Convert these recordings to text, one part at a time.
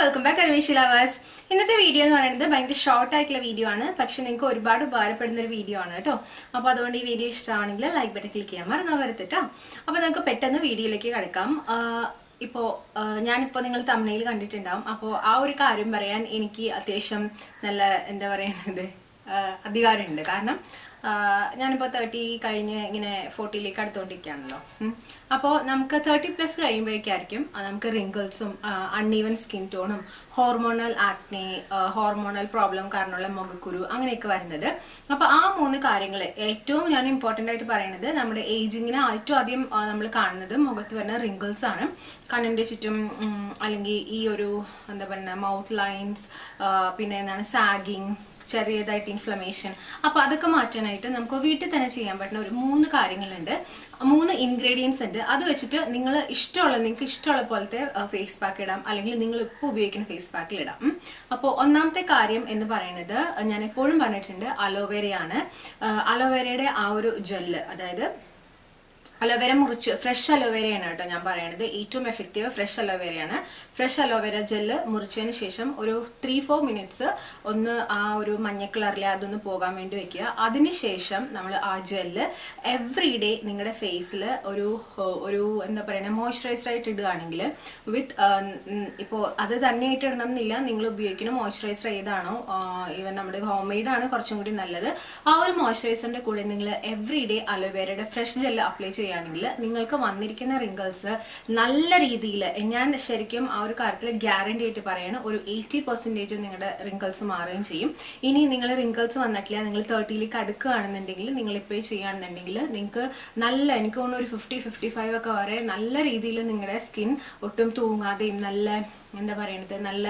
welcome back അരവീഷി lovers ഇന്നത്തെ video എന്ന് പറയുന്നത് ഭയങ്കര ഷോർട്ട് ആയിട്ടുള്ള വീഡിയോ ആണ് പക്ഷെ നിങ്ങൾക്ക് ഒരുപാട് ഉപകാരപ്പെടുന്ന ഒരു വീഡിയോ ആണ് കേട്ടോ അപ്പോൾ അതുകൊണ്ട് ഈ വീഡിയോ ഇഷ്ടമാണെങ്കിൽ ലൈക്ക് ബട്ടൺ ക്ലിക്ക് ചെയ്യാൻ മറന്നു വരത്തിട്ടോ അപ്പോൾ നമുക്ക് പെട്ടെന്ന് വീഡിയോയിലേക്ക് കിടക്കാം ഇപ്പോൾ ഞാനിപ്പോൾ നിങ്ങൾ തമിഴിൽ കണ്ടിട്ടുണ്ടാവും അപ്പോൾ ആ ഒരു കാര്യം പറയാൻ എനിക്ക് അത്യാവശ്യം നല്ല എന്താ പറയുന്നത് അധികാരമുണ്ട് കാരണം ഞാനിപ്പോൾ തേർട്ടി കഴിഞ്ഞ് ഇങ്ങനെ ഫോർട്ടിയിലേക്ക് അടുത്തുകൊണ്ടിരിക്കുകയാണല്ലോ അപ്പോൾ നമുക്ക് തേർട്ടി പ്ലസ് കഴിയുമ്പോഴേക്കായിരിക്കും നമുക്ക് റിങ്കിൾസും അൺഈവൻ സ്കിൻ ടോണും ഹോർമോണൽ ആക്നെ ഹോർമോണൽ പ്രോബ്ലം കാരണമുള്ള മുഖക്കുരു അങ്ങനെയൊക്കെ വരുന്നത് അപ്പോൾ ആ മൂന്ന് കാര്യങ്ങൾ ഏറ്റവും ഞാൻ ഇമ്പോർട്ടൻ്റ് ആയിട്ട് പറയുന്നത് നമ്മുടെ ഏജിങ്ങിന് ഏറ്റവും ആദ്യം നമ്മൾ കാണുന്നത് മുഖത്ത് വരുന്ന റിങ്കിൾസ് ആണ് കണ്ണിൻ്റെ ചുറ്റും അല്ലെങ്കിൽ ഈ ഒരു എന്താ പറയുക മൗത്ത് ലൈൻസ് പിന്നെ എന്താണ് സാഗിങ് ചെറിയതായിട്ട് ഇൻഫ്ലമേഷൻ അപ്പോൾ അതൊക്കെ മാറ്റാനായിട്ട് നമുക്ക് വീട്ടിൽ തന്നെ ചെയ്യാൻ പറ്റുന്ന ഒരു മൂന്ന് കാര്യങ്ങളുണ്ട് മൂന്ന് ഇൻഗ്രീഡിയൻസ് ഉണ്ട് അത് വെച്ചിട്ട് നിങ്ങൾ ഇഷ്ടമുള്ള നിങ്ങൾക്ക് ഇഷ്ടമുള്ള പോലത്തെ ഫേസ് പാക്ക് ഇടാം അല്ലെങ്കിൽ നിങ്ങൾ ഇപ്പോൾ ഉപയോഗിക്കുന്ന ഫേസ് പാക്കിൽ ഇടാം അപ്പോൾ ഒന്നാമത്തെ കാര്യം എന്ന് പറയുന്നത് ഞാൻ എപ്പോഴും പറഞ്ഞിട്ടുണ്ട് അലോവേരയാണ് അലോവേരയുടെ ആ ഒരു ജെല്ല് അതായത് അലോവേര മുറിച്ച് ഫ്രഷ് അലോവേരയാണ് കേട്ടോ ഞാൻ പറയുന്നത് ഏറ്റവും എഫക്റ്റീവ് ഫ്രഷ് അലോവേരയാണ് ഫ്രഷ് അലോവേര ജെല്ല് മുറിച്ചതിന് ശേഷം ഒരു ത്രീ ഫോർ മിനിറ്റ്സ് ഒന്ന് ആ ഒരു മഞ്ഞ കളറിലെ അതൊന്ന് പോകാൻ വേണ്ടി വെക്കുക അതിനുശേഷം നമ്മൾ ആ ജെല്ല് എവറി ഡേ നിങ്ങളുടെ ഫേസിൽ ഒരു ഒരു എന്താ പറയുക മോയ്സ്ചറൈസർ ആയിട്ട് ഇടുകയാണെങ്കിൽ വിത്ത് ഇപ്പോൾ അത് തന്നെയായിട്ട് ഇടണം എന്നില്ല നിങ്ങൾ ഉപയോഗിക്കുന്ന മോയ്സ്ചറൈസർ ഏതാണോ ഈവൻ നമ്മുടെ ഹോം മെയ്ഡ് ആണ് കുറച്ചും കൂടി നല്ലത് ആ ഒരു മോയ്സ്ചറൈസറിന്റെ കൂടെ നിങ്ങൾ എവറി ഡേ അലോവേരയുടെ ഫ്രഷ് ജെല്ല് അപ്ലൈ ചെയ്യുകയാണെങ്കിൽ നിങ്ങൾക്ക് വന്നിരിക്കുന്ന റിങ്കിൾസ് നല്ല രീതിയിൽ ഞാൻ ശരിക്കും ആ ഒരു കാര്യത്തിൽ ഗ്യാരണ്ടി ആയിട്ട് പറയാണ് ഒരു എയ്റ്റി പെർസെൻറ്റേജ് നിങ്ങളുടെ റിങ്കിൾസ് മാറുകയും ചെയ്യും ഇനി നിങ്ങൾ റിങ്കിൾസ് വന്നിട്ടില്ല നിങ്ങൾ തേർട്ടിയിലേക്ക് അടുക്കുകയാണെന്നുണ്ടെങ്കിൽ നിങ്ങൾ ഇപ്പോൾ ചെയ്യുകയാണെന്നുണ്ടെങ്കിൽ നിങ്ങൾക്ക് നല്ല എനിക്ക് തോന്നുന്നു ഒരു ഫിഫ്റ്റി ഫിഫ്റ്റി ഫൈവ് ഒക്കെ വരെ നല്ല രീതിയിൽ നിങ്ങളുടെ സ്കിൻ ഒട്ടും തൂങ്ങാതെയും നല്ല എന്താ പറയണത് നല്ല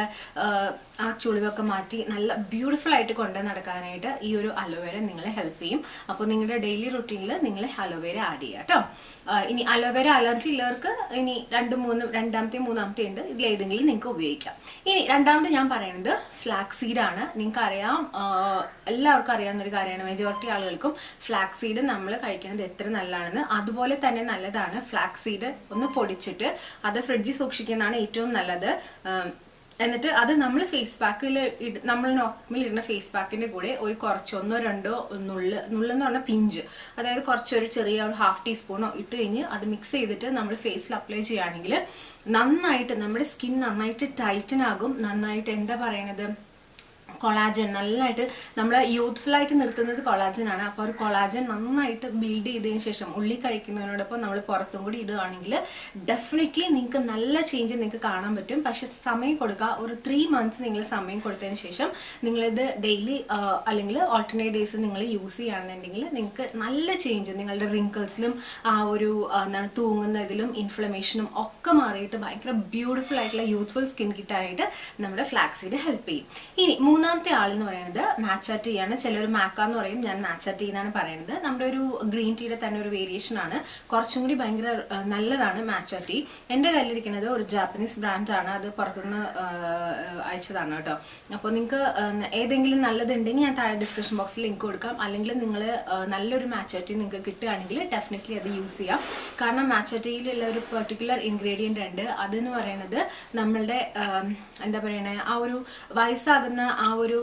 ആ ചുളിവൊക്കെ മാറ്റി നല്ല ബ്യൂട്ടിഫുൾ ആയിട്ട് കൊണ്ട് നടക്കാനായിട്ട് ഈ ഒരു അലോവേര നിങ്ങളെ ഹെൽപ്പ് ചെയ്യും അപ്പോൾ നിങ്ങളുടെ ഡെയിലി റുട്ടീനിൽ നിങ്ങൾ അലോവേര ആഡ് ചെയ്യുക കേട്ടോ ഇനി അലോവേര അലർജി ഉള്ളവർക്ക് ഇനി രണ്ട് മൂന്ന് രണ്ടാമത്തെ മൂന്നാമത്തെ ഉണ്ട് ഇതിൽ ഏതെങ്കിലും നിങ്ങൾക്ക് ഉപയോഗിക്കാം ഇനി രണ്ടാമത് ഞാൻ പറയുന്നത് ഫ്ലാക്സ് സീഡ് ആണ് നിങ്ങൾക്ക് അറിയാം എല്ലാവർക്കും അറിയാവുന്ന ഒരു കാര്യമാണ് മെജോറിറ്റി ആളുകൾക്കും ഫ്ലാക്സ് സീഡ് നമ്മൾ കഴിക്കുന്നത് എത്ര നല്ലതാണെന്ന് അതുപോലെ തന്നെ നല്ലതാണ് ഫ്ലാക്സ് സീഡ് ഒന്ന് പൊടിച്ചിട്ട് അത് ഫ്രിഡ്ജിൽ സൂക്ഷിക്കുന്നതാണ് ഏറ്റവും നല്ലത് എന്നിട്ട് അത് നമ്മൾ ഫേസ് പാക്കിൽ നമ്മൾ നോർമൽ ഇടുന്ന ഫേസ് പാക്കിന്റെ കൂടെ ഒരു കുറച്ച് ഒന്നോ രണ്ടോ നുള്ള് നുള്ളെന്ന് പറഞ്ഞാൽ പിഞ്ച് അതായത് കുറച്ചൊരു ചെറിയ ഒരു ഹാഫ് ടീസ്പൂണോ ഇട്ട് കഴിഞ്ഞ് അത് മിക്സ് ചെയ്തിട്ട് നമ്മൾ ഫേസിൽ അപ്ലൈ ചെയ്യുകയാണെങ്കിൽ നന്നായിട്ട് നമ്മുടെ സ്കിൻ നന്നായിട്ട് ടൈറ്റൻ ആകും നന്നായിട്ട് എന്താ പറയണത് കൊളാജൻ നല്ലതായിട്ട് നമ്മൾ യൂത്ത്ഫുൾ ആയിട്ട് നിർത്തുന്നത് കൊളാജൻ ആണ് അപ്പോൾ ഒരു കൊളാജൻ നന്നായിട്ട് ബിൽഡ് ചെയ്തതിന് ശേഷം ഉള്ളി കഴിക്കുന്നതിനോടൊപ്പം നമ്മൾ പുറത്തും കൂടി ഇടുകയാണെങ്കിൽ ഡെഫിനറ്റ്ലി നിങ്ങൾക്ക് നല്ല ചേഞ്ച് നിങ്ങൾക്ക് കാണാൻ പറ്റും പക്ഷെ സമയം കൊടുക്കുക ഒരു ത്രീ മന്ത്സ് നിങ്ങൾ സമയം കൊടുത്തതിന് ശേഷം നിങ്ങളിത് ഡെയിലി അല്ലെങ്കിൽ ഓൾട്ടർനേറ്റ് ഡേയ്സ് നിങ്ങൾ യൂസ് ചെയ്യുകയാണെന്നുണ്ടെങ്കിൽ നിങ്ങൾക്ക് നല്ല ചേഞ്ച് നിങ്ങളുടെ റിങ്കിൾസിലും ആ ഒരു എന്താണ് തൂങ്ങുന്നതിലും ഇൻഫ്ലമേഷനും ഒക്കെ മാറിയിട്ട് ഭയങ്കര ബ്യൂട്ടിഫുൾ ആയിട്ടുള്ള യൂത്ത്ഫുൾ സ്കിൻ കിട്ടാനായിട്ട് നമ്മുടെ ഫ്ലാക്സീഡ് ഹെൽപ്പ് ചെയ്യും ഇനി മൂന്നാമത്തെ ആൾ എന്ന് പറയുന്നത് മാച്ച ടീ ആണ് ചിലർ മാക്ക എന്ന് പറയും ഞാൻ മാച്ച ടീ എന്നാണ് പറയുന്നത് നമ്മുടെ ഒരു ഗ്രീൻ ടീയുടെ തന്നെ ഒരു വേരിയേഷൻ ആണ് കുറച്ചും കൂടി ഭയങ്കര നല്ലതാണ് മാച്ച ടീ എൻ്റെ കയ്യിലിരിക്കുന്നത് ഒരു ജാപ്പനീസ് ബ്രാൻഡാണ് അത് പുറത്തുനിന്ന് അയച്ചതാണ് കേട്ടോ അപ്പോൾ നിങ്ങൾക്ക് ഏതെങ്കിലും നല്ലതുണ്ടെങ്കിൽ ഞാൻ താഴെ ഡിസ്ക്രിപ്ഷൻ ബോക്സിൽ ലിങ്ക് കൊടുക്കാം അല്ലെങ്കിൽ നിങ്ങൾ നല്ലൊരു മാച്ച ടീ നിങ്ങൾക്ക് കിട്ടുകയാണെങ്കിൽ ഡെഫിനറ്റ്ലി അത് യൂസ് ചെയ്യാം കാരണം മാച്ച ടീയിലുള്ള ഒരു പെർട്ടിക്കുലർ ഇൻഗ്രീഡിയൻ്റ് ഉണ്ട് അതെന്ന് പറയുന്നത് നമ്മളുടെ എന്താ പറയണേ ആ ഒരു വയസ്സാകുന്ന ആ ഒരു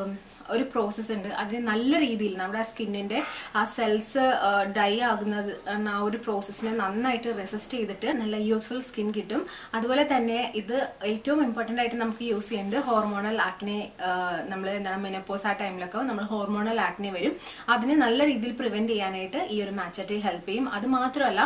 ഒരു പ്രോസസ്സ് ഉണ്ട് അതിന് നല്ല രീതിയിൽ നമ്മുടെ സ്കിന്നിന്റെ ആ സെൽസ് ഡ്രൈ ആകുന്നത് ആ ഒരു പ്രോസസ്സിനെ നന്നായിട്ട് റെസിസ്റ്റ് ചെയ്തിട്ട് നല്ല യൂസ്ഫുൾ സ്കിൻ കിട്ടും അതുപോലെ തന്നെ ഇത് ഏറ്റവും ഇമ്പോർട്ടൻ്റ് ആയിട്ട് നമുക്ക് യൂസ് ചെയ്യുന്നത് ഹോർമോണൽ ആക്നെ നമ്മൾ എന്താണ് മെനപ്പോസ് ആ ടൈമിലൊക്കെ നമ്മൾ ഹോർമോണൽ ആക്നെ വരും അതിനെ നല്ല രീതിയിൽ പ്രിവെന്റ് ചെയ്യാനായിട്ട് ഈ ഒരു മാച്ചറ്റി ഹെൽപ്പ് ചെയ്യും അത് മാത്രമല്ല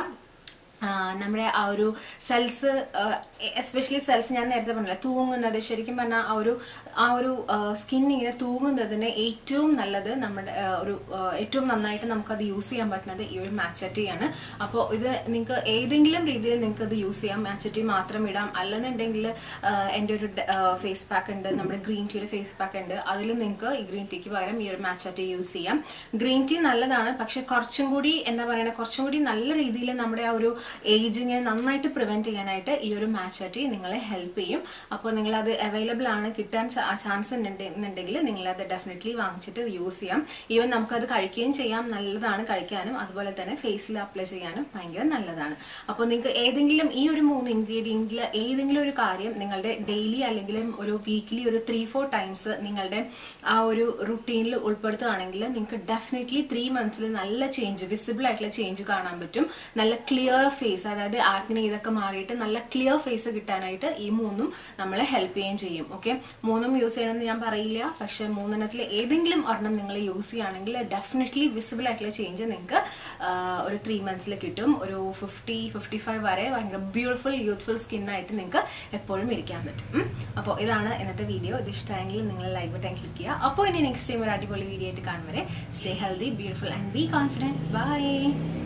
നമ്മുടെ ആ ഒരു സെൽസ് എസ്പെഷ്യലി സെൽസ് ഞാൻ നേരത്തെ പറഞ്ഞില്ല തൂങ്ങുന്നത് ശരിക്കും പറഞ്ഞാൽ ആ ഒരു ആ ഒരു സ്കിൻ ഇങ്ങനെ തൂങ്ങുന്നതിന് ഏറ്റവും നല്ലത് നമ്മുടെ ഒരു ഏറ്റവും നന്നായിട്ട് നമുക്കത് യൂസ് ചെയ്യാൻ പറ്റുന്നത് ഈ ഒരു മാച്ചറ്റിയാണ് അപ്പോൾ ഇത് നിങ്ങൾക്ക് ഏതെങ്കിലും രീതിയിൽ നിങ്ങൾക്ക് അത് യൂസ് ചെയ്യാം മാച്ചറ്റി മാത്രം ഇടാം അല്ലെന്നുണ്ടെങ്കിൽ എൻ്റെ ഒരു ഫേസ് പാക്ക് ഉണ്ട് നമ്മുടെ ഗ്രീൻ ടീയുടെ ഫേസ് പാക്ക് ഉണ്ട് അതിൽ നിങ്ങൾക്ക് ഈ ഗ്രീൻ ടീക്ക് പകരം ഈ ഒരു മാച്ചറ്റി യൂസ് ചെയ്യാം ഗ്രീൻ ടീ നല്ലതാണ് പക്ഷെ കുറച്ചും കൂടി എന്താ പറയുക കുറച്ചും കൂടി നല്ല രീതിയിൽ നമ്മുടെ ആ ഒരു ഏജിങ് നന്നായിട്ട് പ്രിവെന്റ് ചെയ്യാനായിട്ട് ഈ ഒരു മാച്ചാറ്റി നിങ്ങളെ ഹെൽപ്പ് ചെയ്യും അപ്പോൾ നിങ്ങളത് അവൈലബിൾ ആണ് കിട്ടാൻ ചാൻസ് ഉണ്ടെന്നുണ്ടെങ്കിൽ നിങ്ങളത് ഡെഫിനറ്റ്ലി വാങ്ങിച്ചിട്ട് യൂസ് ചെയ്യാം ഈവൻ നമുക്കത് കഴിക്കുകയും ചെയ്യാം നല്ലതാണ് കഴിക്കാനും അതുപോലെ തന്നെ ഫേസിൽ അപ്ലൈ ചെയ്യാനും ഭയങ്കര നല്ലതാണ് അപ്പോൾ നിങ്ങൾക്ക് ഏതെങ്കിലും ഈ ഒരു മൂന്ന് ഇൻഗ്രീഡിയൻറ്റിൽ ഏതെങ്കിലും ഒരു കാര്യം നിങ്ങളുടെ ഡെയിലി അല്ലെങ്കിൽ ഒരു വീക്ക്ലി ഒരു ത്രീ ഫോർ ടൈംസ് നിങ്ങളുടെ ആ ഒരു റുട്ടീനിൽ ഉൾപ്പെടുത്തുകയാണെങ്കിൽ നിങ്ങൾക്ക് ഡെഫിനറ്റ്ലി ത്രീ മന്ത്സിൽ നല്ല ചേഞ്ച് വിസിബിൾ ആയിട്ടുള്ള ചേഞ്ച് കാണാൻ പറ്റും നല്ല ക്ലിയർ ഫേസ് അതായത് ആക്നെ ഇതൊക്കെ മാറിയിട്ട് നല്ല ക്ലിയർ ഫേസ് കിട്ടാനായിട്ട് ഈ മൂന്നും നമ്മളെ ഹെൽപ്പ് ചെയ്യുകയും ചെയ്യും ഓക്കെ മൂന്നും യൂസ് ചെയ്യണമെന്ന് ഞാൻ പറയില്ല പക്ഷെ മൂന്നെണ്ണത്തിൽ ഏതെങ്കിലും ഒരെണ്ണം നിങ്ങൾ യൂസ് ചെയ്യുകയാണെങ്കിൽ ഡെഫിനറ്റ്ലി വിസിബിൾ ആയിട്ടുള്ള ചേഞ്ച് നിങ്ങൾക്ക് ഒരു ത്രീ മന്ത്സിൽ കിട്ടും ഒരു ഫിഫ്റ്റി ഫിഫ്റ്റി ഫൈവ് വരെ ഭയങ്കര ബ്യൂട്ടിഫുൾ യൂത്ത്ഫുൾ സ്കിന്നായിട്ട് നിങ്ങൾക്ക് എപ്പോഴും ഇരിക്കാൻ പറ്റും അപ്പോൾ ഇതാണ് ഇന്നത്തെ വീഡിയോ ഇത് ഇഷ്ടമായെങ്കിൽ നിങ്ങൾ ലൈക്ക് ബട്ടൺ ക്ലിക്ക് ചെയ്യുക അപ്പോൾ ഇനി നെക്സ്റ്റ് ടൈം ഒരു അടിപൊളി വീഡിയോ ആയിട്ട് കാണും വരെ stay healthy beautiful and be confident by